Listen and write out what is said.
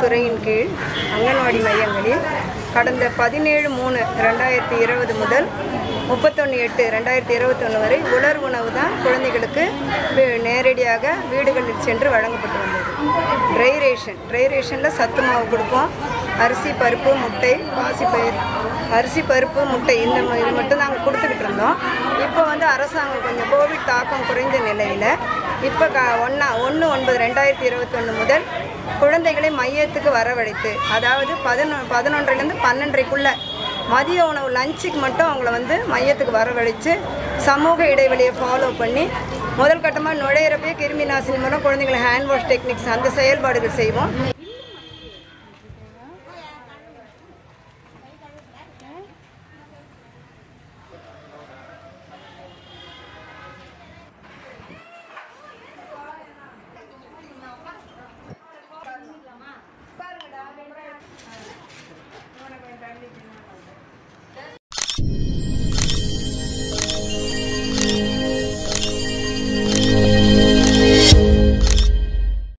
துறையின் கீழ் அங்கன்வாடி மையங்களில் கடந்த பதினேழு மூணு ரெண்டாயிரத்தி இருபது முதல் முப்பத்தொன்று எட்டு ரெண்டாயிரத்தி இருபத்தொன்று வரை உலர் உணவு தான் குழந்தைகளுக்கு வி- நேரடியாக வீடுகளில் சென்று வழங்கப்பட்டு வந்தது ட்ரை ரேஷன் ட்ரை ரேஷனில் சத்து மாவு கொடுப்போம் அரிசி பருப்பு முட்டை பாசிப்பயிர் அரிசி பருப்பு முட்டை இந்த ம- இது மட்டும் நாங்கள் கொடுத்துக்கிட்டு இருந்தோம் இப்போ வந்து அரசாங்கம் கொஞ்சம் கோவிட் தாக்கம் குறைந்த நிலையில் இப்போ க ஒன்றா ஒன்று ஒன்பது ரெண்டாயிரத்தி இருபத்தொன்று முதல் குழந்தைகளை மையத்துக்கு வரவழைத்து அதாவது பதினொ பதினொன்றிலேருந்து பன்னெண்டரைக்குள்ளே மதிய உணவு லஞ்சுக்கு மட்டும் அவங்கள வந்து மையத்துக்கு வரவழைச்சு சமூக இடைவெளியை ஃபாலோ பண்ணி முதல் கட்டமாக நுழையிறப்பே கிருமி நாசினி மூலம் குழந்தைங்களை ஹேண்ட் வாஷ் டெக்னிக்ஸ் அந்த செயல்பாடுகள் செய்வோம்